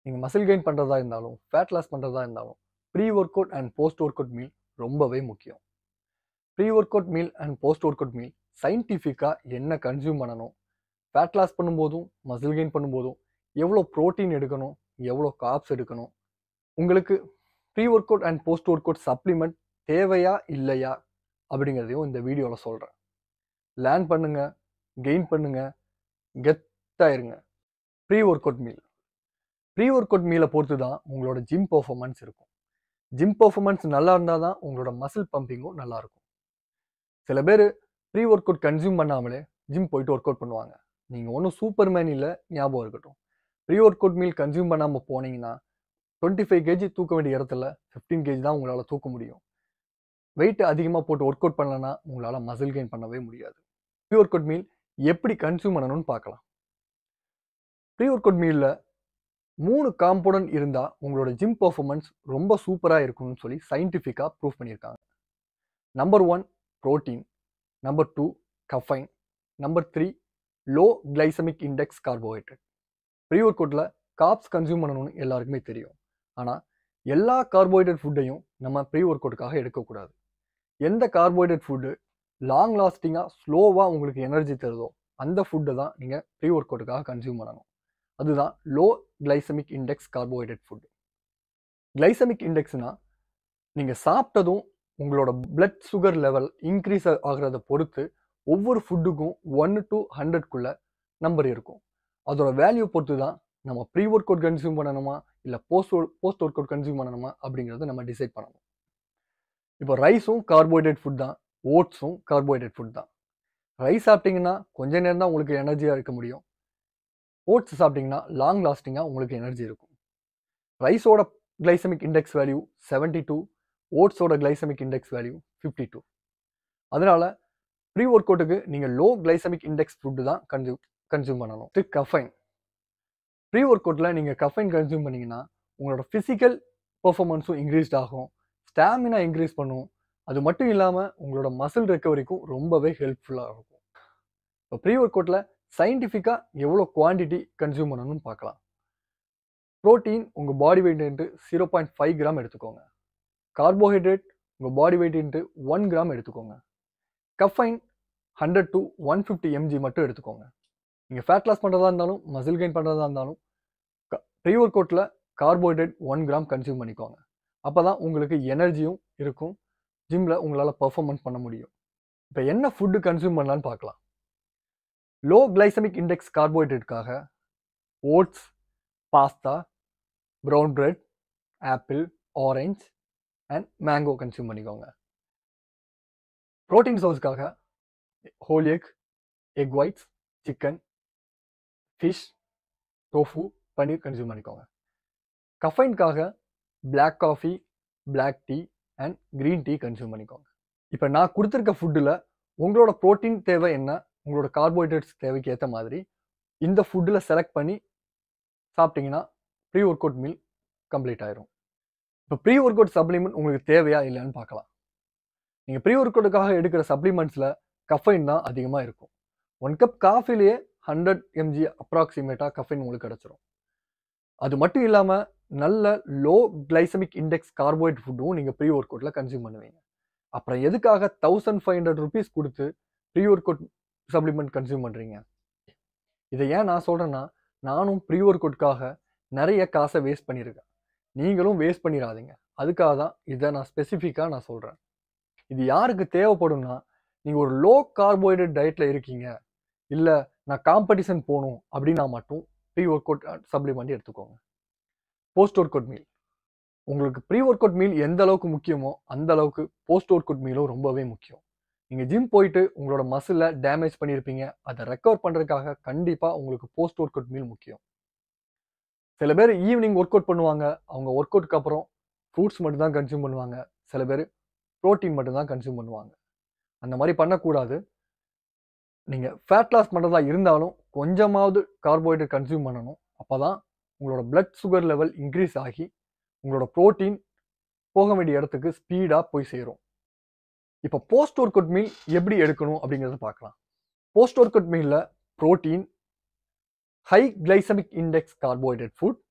நீங்கள் muscle gain பண்ணுறதா இருந்தாலும் ஃபேட் லாஸ் பண்ணுறதா இருந்தாலும் pre workout and post workout meal ரொம்பவே முக்கியம் pre workout meal and post workout meal சயின்டிஃபிக்காக என்ன கன்சியூம் பண்ணணும் ஃபேட் லாஸ் பண்ணும்போதும் மசில் கெயின் பண்ணும்போதும் எவ்வளோ ப்ரோட்டீன் எடுக்கணும் எவ்வளோ காப்ஸ் எடுக்கணும் உங்களுக்கு pre workout and post workout supplement தேவையா இல்லையா அப்படிங்கிறதையும் இந்த வீடியோவில் சொல்கிறேன் லேர்ன் பண்ணுங்க கெயின் பண்ணுங்க கெத்தாயிருங்க pre workout meal pre workout மீலை பொறுத்து தான் உங்களோட ஜிம் பர்ஃபார்மன்ஸ் இருக்கும் ஜிம் பர்ஃபார்மன்ஸ் நல்லா இருந்தால் தான் உங்களோட மசில் பம்பிங்கும் நல்லா இருக்கும் சில பேர் ப்ரீ ஒர்க் அவுட் கன்சியூம் பண்ணாமலே ஜிம் போயிட்டு ஒர்க் அவுட் பண்ணுவாங்க நீங்கள் ஒன்றும் சூப்பர் மேன் இல்லை ஞாபகம் இருக்கட்டும் pre workout meal consume பண்ணாமல் போனீங்கன்னா டுவெண்ட்டி ஃபைவ் கேஜி தூக்க வேண்டிய இடத்துல ஃபிஃப்டீன் கேஜி தான் உங்களால் தூக்க முடியும் வெயிட் அதிகமாக போட்டு ஒர்க் அவுட் பண்ணலன்னா உங்களால் மசில் கெயின் பண்ணவே முடியாது ப்ரீ ஒர்க் அவுட் மீல் எப்படி கன்சியூம் பண்ணணும்னு பார்க்கலாம் ப்ரீ ஒர்க் அவுட் மீலில் மூணு காம்போனன்ட் இருந்தால் உங்களோட ஜிம் பர்ஃபார்மன்ஸ் ரொம்ப சூப்பராக இருக்கும்னு சொல்லி சயின்டிஃபிக்காக ப்ரூவ் பண்ணியிருக்காங்க number one protein number two caffeine number three low glycemic index carbohydrate pre ஒர்க் அவுட்டில் காப்ஸ் கன்சியூம் பண்ணணும்னு எல்லாருக்குமே தெரியும் ஆனால் எல்லா கார்போஹைட்ரேட் ஃபுட்டையும் நம்ம ப்ரீ ஒர்க் அவுட்டுக்காக எடுக்கக்கூடாது எந்த கார்போஹைட்ரேட் ஃபுட்டு லாங் லாஸ்டிங்காக ஸ்லோவாக உங்களுக்கு எனர்ஜி தருதோ அந்த ஃபுட்டை தான் நீங்கள் ப்ரீ ஒர்க் அவுட்டுக்காக கன்சியூம் பண்ணணும் அதுதான் low glycemic index carbohydrate food glycemic இண்டெக்ஸ்னா நீங்கள் சாப்பிட்டதும் உங்களோட பிளட் சுகர் லெவல் இன்க்ரீஸ் ஆகிறத பொறுத்து ஒவ்வொரு ஃபுட்டுக்கும் ஒன்று டு ஹண்ட்ரட்குள்ள நம்பர் இருக்கும் அதோட வேல்யூ பொறுத்து தான் நம்ம ப்ரீ ஒர்க் அவுட் கன்சியூம் பண்ணணுமா இல்லை post post workout consume பண்ணணுமா அப்படிங்கிறத நம்ம டிசைட் பண்ணணும் இப்போ ரைஸும் கார்போஹைட்ரேட் ஃபுட் தான் ஓட்ஸும் கார்போஹைட்ரேட் ஃபுட் தான் ரைஸ் சாப்பிட்டீங்கன்னா கொஞ்ச நேரம் தான் உங்களுக்கு எனர்ஜியாக இருக்க முடியும் ஓட்ஸ் சாப்பிட்டீங்கன்னா லாங் லாஸ்டிங்காக உங்களுக்கு எனர்ஜி இருக்கும் ரைஸோட glycemic index value seventy two ஓட்ஸோட glycemic index value fifty two அதனால ப்ரீ ஒர்க் அவுட்டுக்கு நீங்கள் லோ கிளைசமிக் இண்டெக்ஸ் ஃபுட்டு தான் கன்சியூம் கன்சியூம் பண்ணணும் இது கஃபைன் ப்ரீ ஒர்க் அவுட்டில் நீங்கள் கஃபைன் கன்சியூம் பண்ணீங்கன்னா உங்களோட ஃபிசிக்கல் பர்ஃபார்மன்ஸும் இன்க்ரீஸ்ட் ஆகும் ஸ்டாமினா இன்க்ரீஸ் பண்ணும் அது மட்டும் இல்லாமல் உங்களோட மசில் ரெக்கவரிக்கும் ரொம்பவே ஹெல்ப்ஃபுல்லாக இருக்கும் இப்போ ப்ரீ ஒர்க் அவுட்டில் சயின்டிஃபிக்காக எவ்வளோ குவான்டிட்டி கன்சியூம் பண்ணணும்னு பார்க்கலாம் ப்ரோட்டீன் உங்கள் body weight zero point five gram எடுத்துக்கோங்க கார்போஹைட்ரேட் உங்கள் பாடி வெயிட் ஒன் கிராம் எடுத்துக்கோங்க caffeine hundred to one fifty mg மட்டும் எடுத்துக்கோங்க நீங்கள் ஃபேட் லாஸ் பண்ணுறதா இருந்தாலும் மசில் கெயின் பண்ணுறதா இருந்தாலும் ப்ரீ ஒர்க் அவுட்டில் கார்போஹைட்ரேட் ஒன் கிராம் கன்சியூம் பண்ணிக்கோங்க அப்போ தான் உங்களுக்கு எனர்ஜியும் இருக்கும் ஜிம்மில் உங்களால் பர்ஃபார்மன்ஸ் பண்ண முடியும் இப்போ என்ன ஃபுட்டு கன்சியூம் பண்ணலான்னு பார்க்கலாம் லோ கிளைசமிக் இண்டெக்ஸ் கார்போஹைட்ரேட்டுக்காக oats pasta brown bread apple orange and mango consume பண்ணிக்கோங்க ப்ரோட்டீன் சோர்ஸ்க்காக whole egg egg whites chicken fish tofu paneer consume பண்ணிக்கோங்க கஃபைனுக்காக black coffee black tea and green tea consume பண்ணிக்கோங்க இப்போ நான் கொடுத்துருக்க ஃபுட்டில் உங்களோட ப்ரோட்டீன் தேவை என்ன உங்களோட கார்போஹைட்ரேட்ஸ் தேவைக்கு ஏற்ற மாதிரி இந்த ஃபுட்டில் செலக்ட் பண்ணி சாப்பிட்டீங்கன்னா pre workout meal complete ஆயிரும் இப்போ ப்ரீ ஒர்க் அவுட் சப்ளிமெண்ட் உங்களுக்கு தேவையா இல்லைன்னு பார்க்கலாம் நீங்கள் ப்ரீ ஒர்க் அவுட்டுக்காக எடுக்கிற சப்ளிமெண்ட்ஸில் கஃபைன் தான் அதிகமாக இருக்கும் ஒன் கப் காஃபிலேயே ஹண்ட்ரட் எம்ஜி அப்ராக்சிமேட்டாக கஃபைன் உங்களுக்கு கிடச்சிரும் அது மட்டும் இல்லாமல் நல்ல லோ கிளைசமிக் இண்டெக்ஸ் கார்போஹைட் ஃபுட்டும் நீங்கள் ப்ரீ ஒர்க் அவுட்டில் கன்சியூம் பண்ணுவீங்க அப்புறம் எதுக்காக தௌசண்ட் ஃபைவ் ஹண்ட்ரட் ருபீஸ் கொடுத்து pre workout supplement consume பண்ணுறீங்க இதை ஏன் நான் சொல்கிறேன்னா நானும் ப்ரீ ஒர்க் அவுட்காக நிறைய காசை வேஸ்ட் பண்ணியிருக்கேன் நீங்களும் வேஸ்ட் பண்ணிடாதீங்க அதுக்காக தான் இதை நான் ஸ்பெசிஃபிக்காக நான் சொல்கிறேன் இது யாருக்கு தேவைப்படும்னா நீங்கள் ஒரு லோ கார்போஹைட்ரேட் டயட்டில் இருக்கீங்க இல்லை நான் காம்படிஷன் போகணும் அப்படின்னா மட்டும் ப்ரீ ஒர்க் அவுட் சப்ளிமெண்ட் எடுத்துக்கோங்க போஸ்ட் ஒர்க் அவுட் மீல் உங்களுக்கு ப்ரீ ஒர்க் அவுட் மீல் எந்த அளவுக்கு முக்கியமோ அந்த அளவுக்கு போஸ்ட் ஒர்க் அவுட் மீலும் ரொம்பவே முக்கியம் நீங்கள் ஜிம் போயிட்டு உங்களோட மசிலை டேமேஜ் பண்ணியிருப்பீங்க அதை ரெக்கவர் பண்ணுறதுக்காக கண்டிப்பாக உங்களுக்கு போஸ்ட் ஒர்க் அவுட் மீல் முக்கியம் சில பேர் ஈவினிங் ஒர்க் அவுட் பண்ணுவாங்க அவங்க ஒர்க் அவுட்க்கு அப்புறம் ஃப்ரூட்ஸ் மட்டும் தான் கன்சியூம் பண்ணுவாங்க சில பேர் ப்ரோட்டீன் மட்டும் தான் கன்சியூம் பண்ணுவாங்க அந்த மாதிரி பண்ணக்கூடாது நீங்கள் ஃபேட் லாஸ் பண்ணுறதா இருந்தாலும் கொஞ்சமாவது கார்போஹைட்ரேட் கன்சியூம் பண்ணணும் அப்போ தான் உங்களோட பிளட் சுகர் லெவல் இன்க்ரீஸ் ஆகி உங்களோட ப்ரோட்டீன் போக வேண்டிய இடத்துக்கு ஸ்பீடாக போய் சேரும் இப்போ போஸ்ட் ஒர்க் அவுட் மீல் எப்படி எடுக்கணும் அப்படிங்கிறத பார்க்கலாம் போஸ்ட் ஒர்க் அவுட் மீலில் protein high glycemic index carbohydrate food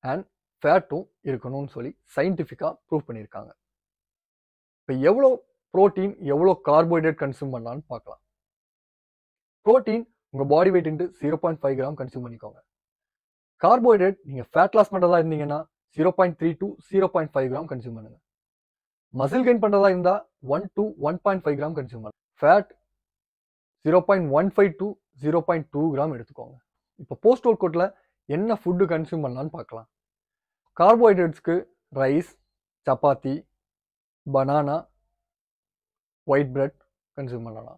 and ஃபேட்டும் இருக்கணும்னு சொல்லி சயின்டிஃபிக்காக ப்ரூவ் பண்ணியிருக்காங்க இப்போ எவ்வளோ ப்ரோட்டீன் எவ்வளோ கார்போஹைட்ரேட் கன்சியூம் பண்ணலான்னு பார்க்கலாம் ப்ரோட்டீன் உங்கள் body weight into zero point five gram consume பண்ணிக்கோங்க கார்போஹைட்ரேட் நீங்கள் ஃபேட் லாஸ் பண்ணுறதா இருந்தீங்கன்னா zero point three to zero point five gram consume பண்ணுங்க மசில் கெயின் பண்ணுறதா இருந்தால் one to one point five gram consume பண்ணுங்க fat zero point one five to zero point two gram எடுத்துக்கோங்க இப்போ post work அவுட்டில் என்ன ஃபுட்டு கன்சியூம் பண்ணலான்னு பார்க்கலாம் கார்போஹைட்ரேட்ஸ்க்கு rice chapati banana white bread consume பண்ணலாம்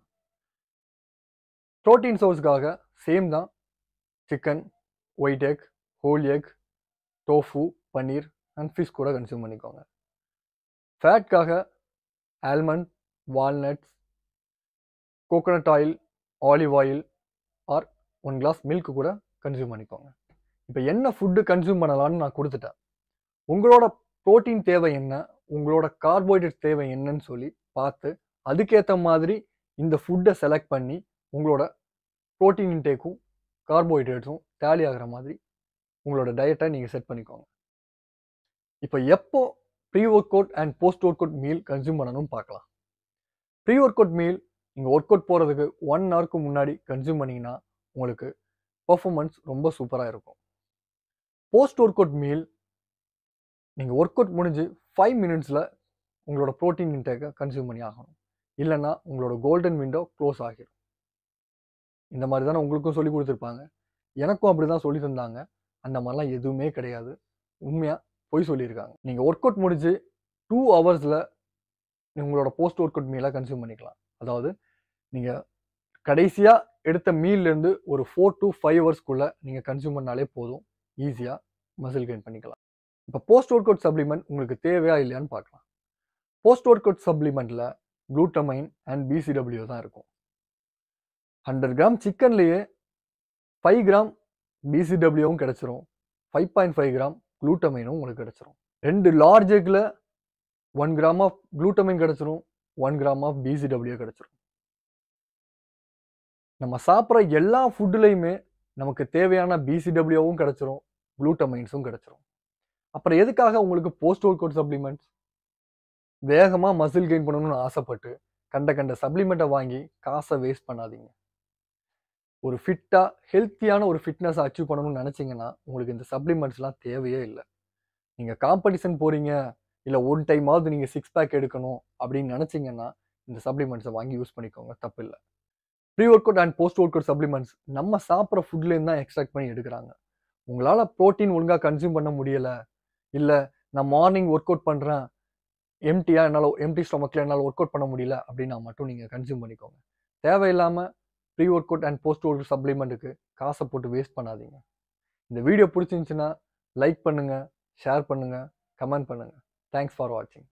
ப்ரோட்டீன் சோர்ஸ்க்காக சேம் தான் chicken white egg whole egg tofu paneer and fish கூட கன்சியூம் பண்ணிக்கோங்க ஃபேட்காக almond walnuts coconut oil olive oil or one glass milk கூட கன்சியூம் பண்ணிக்கோங்க இப்போ என்ன ஃபுட்டு கன்சியூம் பண்ணலான்னு நான் கொடுத்துட்டேன் உங்களோட ப்ரோட்டீன் தேவை என்ன உங்களோட கார்போஹைட்ரேட் தேவை என்னன்னு சொல்லி பார்த்து அதுக்கேற்ற மாதிரி இந்த ஃபுட்டை செலக்ட் பண்ணி உங்களோட ப்ரோட்டீன் இன்டேக்கும் கார்போஹைட்ரேட்ஸும் டேலி ஆகிற மாதிரி உங்களோட டயட்டை நீங்கள் செட் பண்ணிக்கோங்க இப்போ எப்போ pre workout and post workout meal consume பண்ணணும்னு பார்க்கலாம் ப்ரீ ஒர்க் அவுட் மீல் நீங்கள் ஒர்க் அவுட் போகிறதுக்கு ஒன் ஹவருக்கு முன்னாடி கன்சியூம் பண்ணிங்கன்னா உங்களுக்கு பர்ஃபார்மன்ஸ் ரொம்ப சூப்பராக இருக்கும் போஸ்ட் ஒர்க் அவுட் மீல் நீங்கள் ஒர்க் அவுட் முடிஞ்சு ஃபைவ் மினிட்ஸில் உங்களோட ப்ரோட்டீன் இன்டேக்கை கன்சியூம் பண்ணி ஆகணும் இல்லைன்னா உங்களோட கோல்டன் விண்டோ க்ளோஸ் ஆகிடும் இந்த மாதிரி தானே உங்களுக்கும் சொல்லி கொடுத்துருப்பாங்க எனக்கும் அப்படி தான் சொல்லி தந்தாங்க அந்த மாதிரிலாம் எதுவுமே கிடையாது உண்மையாக பொய் சொல்லியிருக்காங்க நீங்கள் ஒர்க் அவுட் முடிஞ்சு டூ ஹவர்ஸில் உங்களோட போஸ்ட் ஒர்க் அவுட் மீலாக கன்சியூம் பண்ணிக்கலாம் அதாவது நீங்கள் கடைசியாக எடுத்த மீல்லேருந்து ஒரு ஃபோர் டு ஃபைவ் ஹவர்ஸ்க்குள்ளே நீங்கள் கன்சியூம் பண்ணாலே போதும் ஈஸியாக மசில் கெயின் பண்ணிக்கலாம் இப்போ போஸ்ட் ஒர்க் அவுட் சப்ளிமெண்ட் உங்களுக்கு தேவையா இல்லையான்னு பார்க்கலாம் போஸ்ட் ஒர்க் அவுட் சப்ளிமெண்ட்டில் குளூட்டமைன் அண்ட் பிசிடபிள்யூ தான் இருக்கும் ஹண்ட்ரட் கிராம் சிக்கன்லேயே ஃபைவ் கிராம் பிசிடபிள்யூவும் கிடச்சிரும் ஃபைவ் பாயிண்ட் ஃபைவ் கிராம் குளூட்டமைனும் உங்களுக்கு கிடச்சிரும் ரெண்டு லார்ஜ் எக்கில் ஒன் கிராம் ஆஃப் குளூட்டமைன் கிடச்சிரும் ஒன் கிராம் ஆஃப் பிசிடபிள்யூ கிடச்சிரும் நம்ம சாப்பிட்ற எல்லா ஃபுட்டுலையுமே நமக்கு தேவையான பிசிடபிள்யூவும் கிடச்சிரும் குளூட்டமைன்ஸும் கிடச்சிரும் அப்புறம் எதுக்காக உங்களுக்கு போஸ்ட் ஒர்க் அவுட் சப்ளிமெண்ட்ஸ் வேகமாக மசில் கெயின் பண்ணணும்னு ஆசைப்பட்டு கண்ட கண்ட சப்ளிமெண்ட்டை வாங்கி காசை வேஸ்ட் பண்ணாதீங்க ஒரு ஃபிட்டாக ஹெல்த்தியான ஒரு ஃபிட்னஸை அச்சீவ் பண்ணணும்னு நினச்சிங்கன்னா உங்களுக்கு இந்த சப்ளிமெண்ட்ஸ்லாம் தேவையே இல்லை நீங்கள் காம்படிஷன் போகிறீங்க இல்லை ஒன் டைமாவது நீங்கள் சிக்ஸ் பேக் எடுக்கணும் அப்படின்னு நினச்சிங்கன்னா இந்த சப்ளிமெண்ட்ஸை வாங்கி யூஸ் பண்ணிக்கோங்க தப்பு இல்லை pre workout and post workout supplements நம்ம சாப்பிட்ற ஃபுட்லேருந்து தான் எக்ஸ்ட்ராக்ட் பண்ணி எடுக்கிறாங்க உங்களால் ப்ரோட்டீன் ஒழுங்காக கன்சியூம் பண்ண முடியலை இல்லை நான் மார்னிங் ஒர்க் அவுட் பண்ணுறேன் எம்டியாக என்னால் எம்டி ஸ்டொமக்கில் என்னால் ஒர்க் அவுட் பண்ண முடியல அப்படின்னா மட்டும் நீங்கள் கன்சியூம் பண்ணிக்கோங்க தேவையில்லாமல் pre workout and post work சப்ளிமெண்ட்டுக்கு காசை போட்டு வேஸ்ட் பண்ணாதீங்க இந்த வீடியோ பிடிச்சிருந்துச்சுன்னா லைக் பண்ணுங்கள் ஷேர் பண்ணுங்கள் கமெண்ட் பண்ணுங்கள் தேங்க்ஸ் ஃபார் வாட்சிங்